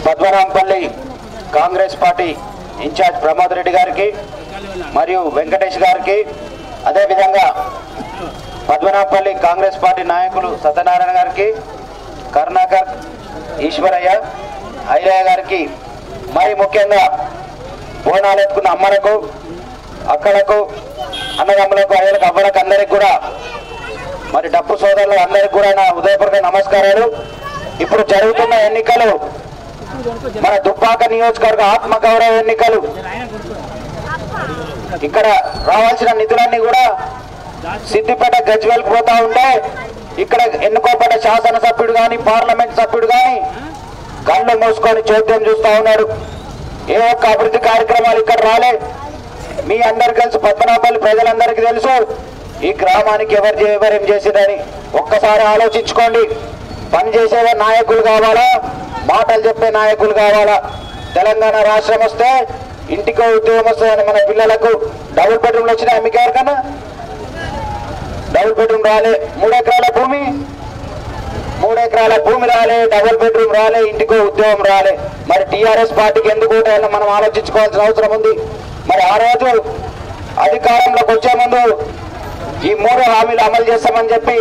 పద్మనాభపల్లి Congress party in-charge Pramod Reddy గారికి మరియు వెంకటేష్ గారికి అదేవిధంగా పద్మనాభపల్లి కాంగ్రెస్ పార్టీ నాయకులు సత్యనారాయణ గారికి కరుణాకర్ ఈశ్వరయ్య ఐలయ్య గారికి మరి ముఖ్యంగా బోనాలు ఎత్తుకున్న అమ్మలకు అక్కలకు అన్నదమ్ములకు అయ్యలకు అవ్వలకు అందరికి కూడా మరి డప్పు సోదరులు అందరికి కూడా నా ఉదయపూర్వక నమస్కారాలు ఇప్పుడు జరుగుతున్న ఎన్నికలు మన దుబ్బాక నియోజకవర్గ ఆత్మగౌరవ ఎన్నికలు ఇక్కడ రావాల్సిన నిధులన్నీ కూడా సిద్దిపేట గజ్వేల్ పోతా ఉంటే ఇక్కడ ఎన్నుకోబడ్డ శాసనసభ్యుడు కానీ పార్లమెంట్ సభ్యుడు కానీ కళ్ళు మూసుకొని చోద్యం చూస్తా ఉన్నాడు ఏ ఒక్క అభివృద్ధి కార్యక్రమాలు ఇక్కడ రాలే మీ అందరికి తెలుసు పద్మనాభపల్లి ప్రజలందరికీ తెలుసు ఈ గ్రామానికి ఎవరు చే- ఎవరేం చేసిరని ఒక్కసారి ఆలోచించుకోండి పని చేసే నాయకులు కావాలా మాటలు చెప్పే నాయకులు కావాలా తెలంగాణ రాష్ట్రం వస్తే ఇంటికో ఉద్యోగం వస్తుందని మన పిల్లలకు డబుల్ బెడ్రూమ్లు వచ్చినాయి మీకు ఎవరికన్నా డబుల్ బెడ్రూమ్ రాలే మూడు ఎకరాల భూమి మూడు ఎకరాల భూమి రాలే డబుల్ బెడ్రూమ్ రాలే ఇంటికో ఉద్యోగం రాలే మరి టిఆర్ఎస్ పార్టీకి ఎందుకు ఓటేయాలో మనం ఆలోచించుకోవాల్సిన అవసరం ఉంది మరి ఆ రోజు అధికారంలోకి వచ్చే ముందు ఈ మూడు హామీలు అమలు చేస్తామని చెప్పి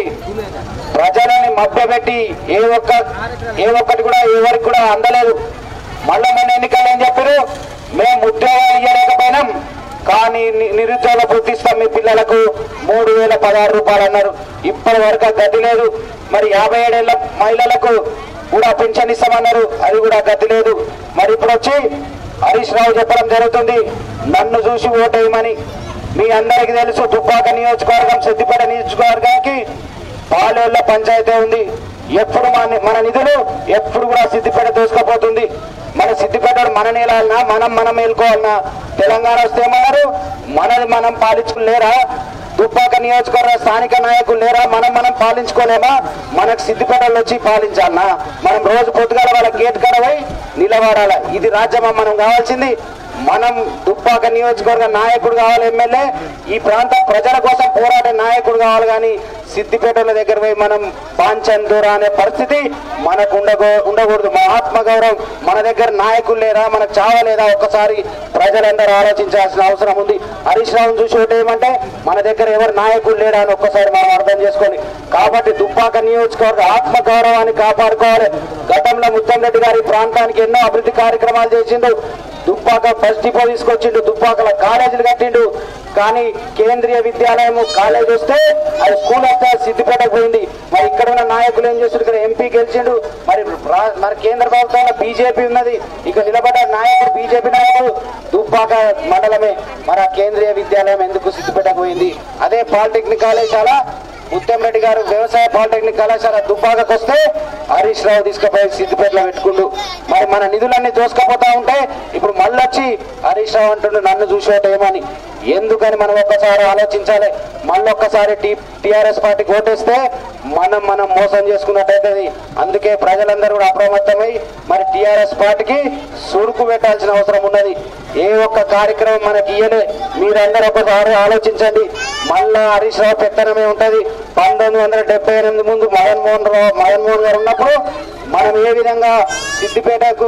ప్రజలని మభ్యపెట్టి ఏ ఒక్క ఏ ఒక్కటి కూడా ఎవరికి కూడా అందలేదు మళ్ళా మన ఎన్నికలు ఏం చెప్పారు మేము ఉద్యోగం ఇవ్వలేకపోయినాం కానీ ని- నిరుద్యోగ గుర్తిస్తాం మీ పిల్లలకు మూడు వేల పదహారు రూపాయలు అన్నారు ఇప్పటి వరకు గతి లేదు మరి యాభై ఏడేళ్ల మహిళలకు కూడా పెన్షన్ ఇస్తామన్నారు అది కూడా గతి లేదు మరి ఇప్పుడు వచ్చి హరీష్ రావు చెప్పడం జరుగుతుంది నన్ను చూసి ఓటేయమని మీ అందరికీ తెలుసు దుబ్బాక నియోజకవర్గం సిద్దిపేట నియోజకవర్గానికి పాలేళ్ల పంచాయతీ ఉంది ఎప్పుడు మన మన నిధులు ఎప్పుడు కూడా సిద్దిపేట దూసుకుపోతుంది మన సిద్దిపేట మన నేలన్నా మనం మనం మేల్కోవాలన్నా తెలంగాణ వస్తే ఏమన్నారు మనది మనం పాలించుకోలేరా దుబ్బాక నియోజకవర్గ స్థానిక నాయకులు లేరా మనం మనం పాలించుకోలేమా మనకు సిద్దిపేటలో వచ్చి పాలించాలన్నా మనం రోజు పొద్దుగాల వాళ్ళ గేట్ కాడ పోయి నిలబడాల ఇది రాజ్యమా మనం కావాల్సింది మనం దుబ్బాక నియోజకవర్గ నాయకుడు కావాలి ఎమ్మెల్యే ఈ ప్రాంత ప్రజల కోసం పోరాడే నాయకుడు కావాలి కానీ సిద్దిపేటల దగ్గర పోయి మనం పాంచన్ దూర అనే పరిస్థితి మనకు ఉండగో ఉండకూడదు మన ఆత్మగౌరవం మన దగ్గర నాయకులు లేరా మనకు చావలేదా ఒక్కసారి ప్రజలందరూ ఆలోచించాల్సిన అవసరం ఉంది హరీష్ రావును చూసి ఒకటి ఏమంటే మన దగ్గర ఎవరు నాయకులు లేరా అని ఒక్కసారి మనం అర్థం చేసుకోవాలి కాబట్టి దుబ్బాక నియోజకవర్గ ఆత్మగౌరవాన్ని కాపాడుకోవాలి గతంలో ముత్తంరెడ్డి గారి ప్రాంతానికి ఎన్నో అభివృద్ధి కార్యక్రమాలు చేసిండు దుబ్బాక బస్ డిపో తీసుకొచ్చిండు దుబ్బాకల కాలేజీలు కట్టిండు కానీ కేంద్రీయ విద్యాలయం కాలేజ్ వస్తే అది స్కూల్ అంతా సిద్దిపేటకు పోయింది మరి ఇక్కడ ఉన్న నాయకులు ఏం చేస్తారు ఇక్కడ ఎంపీ గెలిచిండు మరి రా- మరి కేంద్ర ప్రభుత్వంలో బీజేపీ ఉన్నది ఇక నిలబడ్డ నాయకుడు బీజేపీ నాయకుడు దుబ్బాక మండలమే మరి ఆ కేంద్రీయ విద్యాలయం ఎందుకు సిద్దిపేటకు పోయింది అదే పాలిటెక్నిక్ కళాశాల ఉత్తమ్ రెడ్డి గారు వ్యవసాయ పాలిటెక్నిక్ కళాశాల దుబ్బాకకు వస్తే హరీష్ రావు తీసుకుపోయి సిద్దిపేటలో పెట్టుకుండు మరి మన నిధులన్నీ దోసుకపోతా ఉంటే ఇప్పుడు మళ్ళొచ్చి హరీష్ రావు అంటుండు నన్ను చూసేటేమని ఎందుకని మనం ఒక్కసారి ఆలోచించాలి మళ్ళొక్కసారి టీ టీఆర్ఎస్ పార్టీకి ఓటేస్తే మనం మనం మోసం చేసుకున్నట్టయితది అందుకే ప్రజలందరూ కూడా అప్రమత్తమై మరి టీఆర్ఎస్ పార్టీకి సురుకు పెట్టాల్సిన అవసరం ఉన్నది ఏ ఒక్క కార్యక్రమం మనకి ఇయ్యలే మీరందరూ ఒకసారి ఆలోచించండి మళ్ళా హరీష్ రావు పెత్తనమే ఉంటది పంతొమ్మిది వందల డెబ్బై ఎనిమిది ముందు మదన్మోహన్ రావు మదన్మోహన్ గారు ఉన్నప్పుడు మనం ఏ విధంగా సిద్దిపేటకు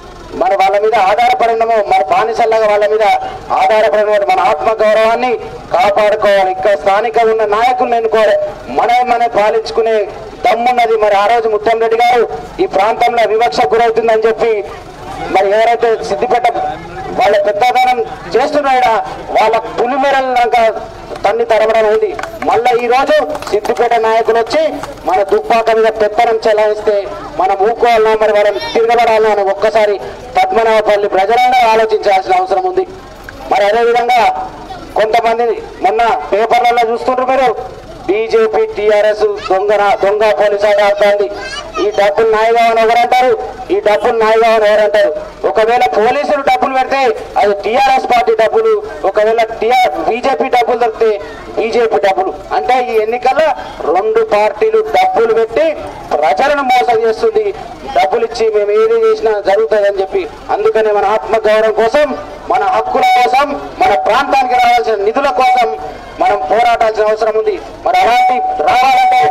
మన వాళ్ళ మీద ఆధారపడినము మన బానిసల్లాగా వాళ్ళ మీద ఆధారపడిన మన ఆత్మ గౌరవాన్ని కాపాడుకోవాలి ఇక్కడ స్థానిక ఉన్న నాయకులను ఎన్నుకోవాలి మనం మనం పాలించుకునే దమ్మున్నది మరి ఆ రోజు ముత్తం రెడ్డి గారు ఈ ప్రాంతంలో వివక్ష గురవుతుందని చెప్పి మరి ఎవరైతే సిద్దిపేట వాళ్ళ పెద్దదనం చేస్తున్నాడా వాళ్ళ పులిమెరలాక తన్ని తరమడం ఉంది మళ్ళా ఈ రోజు సిద్దిపేట నాయకులు వచ్చి మన దుప్పాక మీద పెత్తనం చెలాయిస్తే మనం ఊకోవాలన్నా మరి వాళ్ళని తిరగబడాలన్నా అని ఒక్కసారి పద్మనాభపల్లి ప్రజలందరూ ఆలోచించాల్సిన అవసరం ఉంది మరి అదేవిధంగా కొంతమంది మొన్న పేపర్లలో చూస్తుంటారు మీరు బీజేపీ టీఆర్ఎస్ దొంగ దొంగ పోలీసు ఆట ఆడుతోంది ఈ డబ్బులు నాయగావని ఎవరంటారు ఈ డబ్బులు నాయగావని ఎవరంటారు ఒకవేళ పోలీసులు డబ్బులు పెడితే అది టీఆర్ఎస్ పార్టీ డబ్బులు ఒకవేళ టీఆర్ బీజేపీ డబ్బులు దొరికితే బీజేపీ డబ్బులు అంటే ఈ ఎన్నికల్లో రెండు పార్టీలు డబ్బులు పెట్టి ప్రజలను మోసం చేస్తుంది డబ్బులు ఇచ్చి మేము ఏది చేసినా జరుగుతుందని చెప్పి అందుకనే మన ఆత్మ గౌరవం కోసం మన హక్కుల కోసం మన ప్రాంతానికి రావాల్సిన నిధుల కోసం మనం పోరాటాల్సిన అవసరం ఉంది మరి అలాంటి రావాలంటే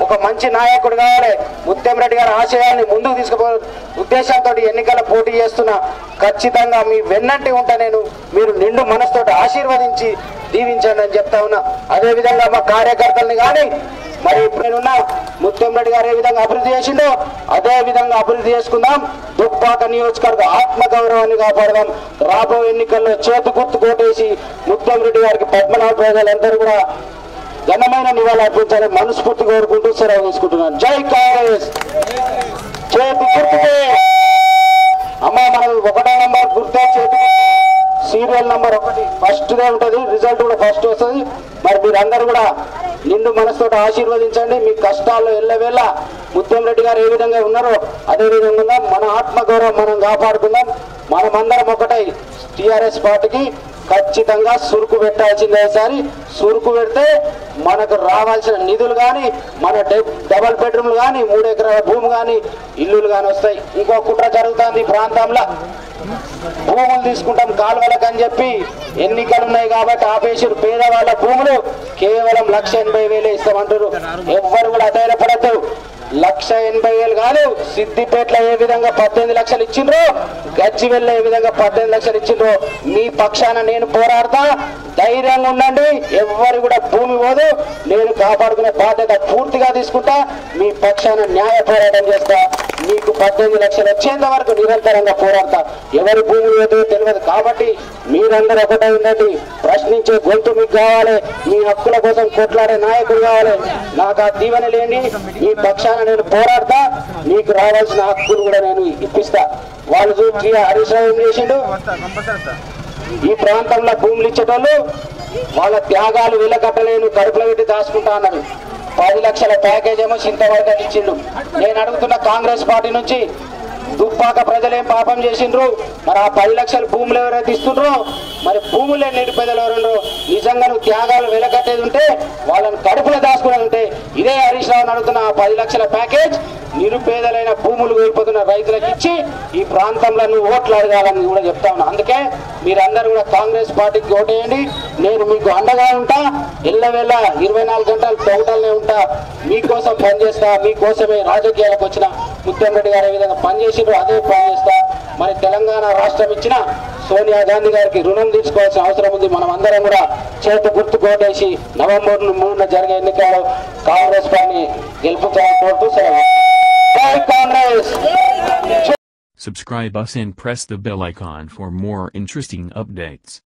ఒక మంచి నాయకుడు కావాలి ముత్యం రెడ్డి గారి ఆశయాన్ని ముందుకు తీసుకుపో ఉద్దేశంతో ఎన్నికల పోటీ చేస్తున్నా ఖచ్చితంగా మీ వెన్నంటి ఉంటా నేను మీరు నిండు మనసుతో ఆశీర్వదించి దీవించండి అని చెప్తా ఉన్నా అదే విధంగా మా కార్యకర్తల్ని కానీ మరి ఇప్పుడు నేనున్న ముత్యం రెడ్డి గారు ఏ విధంగా అభివృద్ధి చేసిండో అదే విధంగా అభివృద్ధి చేసుకుందాం దుప్పాక నియోజకవర్గ ఆత్మ గౌరవాన్ని కాపాడదాం రాబో ఎన్నికల్లో చేతు గుర్తు కోటేసి ముత్యం రెడ్డి గారికి పద్మనాభ ప్రజలందరూ కూడా ఘనమైన నివాళులు అర్పించాలని మనస్ఫూర్తి కోరుకుంటూ సెలవు తీసుకుంటున్నాను జై కాంగ్రెస్ చేతి గుర్తుకే అమ్మ మనం ఒకటో నంబర్ గుర్తే చేతి సీరియల్ నంబర్ ఒకటి ఫస్ట్ దే ఉంటది రిజల్ట్ కూడా ఫస్ట్ వస్తుంది మరి మీరందరూ కూడా నిండు మనసుతో ఆశీర్వదించండి మీ కష్టాల్లో ఎల్లవేళ ముత్యం రెడ్డి గారు ఏ విధంగా ఉన్నారో అదే విధంగా ఉందాం మన ఆత్మగౌరవం మనం కాపాడుకుందాం మనమందరం ఒకటై టిఆర్ఎస్ పార్టీకి ఖచ్చితంగా సురుకు పెట్టాల్సిందే ఈసారి సురుకు పెడితే మనకు రావాల్సిన నిధులు కానీ మన డె- డబల్ బెడ్రూమ్లు కానీ మూడు ఎకరాల భూమి కానీ ఇల్లులు కానీ వస్తాయి ఇంకో కుట్ర జరుగుతుంది ఈ ప్రాంతంలో భూములు తీసుకుంటాం కాలువలకు అని చెప్పి ఎన్నికలు ఉన్నాయి కాబట్టి ఆపేసారు పేదవాళ్ళ భూములు కేవలం లక్ష ఎనభై వేలే ఇస్తామంటారు ఎవ్వరు కూడా అధైర్యపడద్దు లక్ష ఎనభై వేలు కాదు సిద్దిపేటలో ఏ విధంగా పద్దెనిమిది లక్షలు ఇచ్చిండ్రో గచ్చివెల్లో ఏ విధంగా పద్దెనిమిది లక్షలు ఇచ్చిండ్రో మీ పక్షాన నేను పోరాడతా ధైర్యంగా ఉండండి ఎవ్వరు కూడా భూమి పోదు నేను కాపాడుకునే బాధ్యత పూర్తిగా తీసుకుంటా మీ పక్షాన న్యాయ పోరాటం చేస్తా మీకు పద్దెనిమిది లక్షలు వచ్చేంత వరకు నిరంతరంగా పోరాడతా ఎవరి భూములు ఏదో తెలియదు కాబట్టి మీరందరూ ఒకటే ఉండండి ప్రశ్నించే గొంతు మీకు కావాలి మీ హక్కుల కోసం కొట్లాడే నాయకుడు కావాలి నాకు ఆ దీవెన లేని మీ పక్షాన నేను పోరాడతా మీకు రావాల్సిన హక్కులు కూడా నేను ఇప్పిస్తా వాళ్ళు చూసి హరీష్ రావు ఏం చేసిండు ఈ ప్రాంతంలో భూములు ఇచ్చేటోళ్ళు వాళ్ళ త్యాగాలు వీళ్ళకట్టలేను కడుపులో పెట్టి దాచుకుంటా అన్నారు పది లక్షల ప్యాకేజ్ ఏమో చింతవరకు ఇచ్చిండు నేను అడుగుతున్న కాంగ్రెస్ పార్టీ నుంచి దుబ్బాక ప్రజలు ఏం పాపం చేసిండ్రు మరి ఆ పది లక్షల భూములు ఎవరైతే ఇస్తుండ్రో మరి భూములే నిరుపేదలు ఎవరు నిజంగా నువ్వు త్యాగాలు వెలకట్టేది ఉంటే వాళ్ళని కడుపులో దాచుకునేది ఉంటే ఇదే హరీష్ రావు అడుగుతున్న ఆ పది లక్షల ప్యాకేజ్ నిరుపేదలైన భూములు కోల్పోతున్న రైతులకు ఇచ్చి ఈ ప్రాంతంలో నువ్వు ఓట్లు అడగాలని కూడా చెప్తా ఉన్నా అందుకే మీరందరూ కూడా కాంగ్రెస్ పార్టీకి ఓటేయండి నేను మీకు అండగా ఉంటా ఎల్లవేళ ఇరవై నాలుగు గంటలు తోటలనే ఉంటా మీకోసం పనిచేస్తా మీకోసమే రాజకీయాలకు వచ్చిన ముత్యం రెడ్డి గారు ఏ విధంగా పనిచేసిండ్రో అదే పని చేస్తా మరి తెలంగాణ రాష్ట్రం ఇచ్చిన సోనియా గాంధీ గారికి రుణం తీసుకోవాల్సిన అవసరం ఉంది మనం అందరం కూడా చేతి గుర్తు కోటేసి నవంబర్ మూడున జరిగే ఎన్నికల్లో కాంగ్రెస్ పార్టీని గెలుపుతామని కోరుతూ సెలవు జై Congress Subscribe us and press the bell icon for more interesting updates.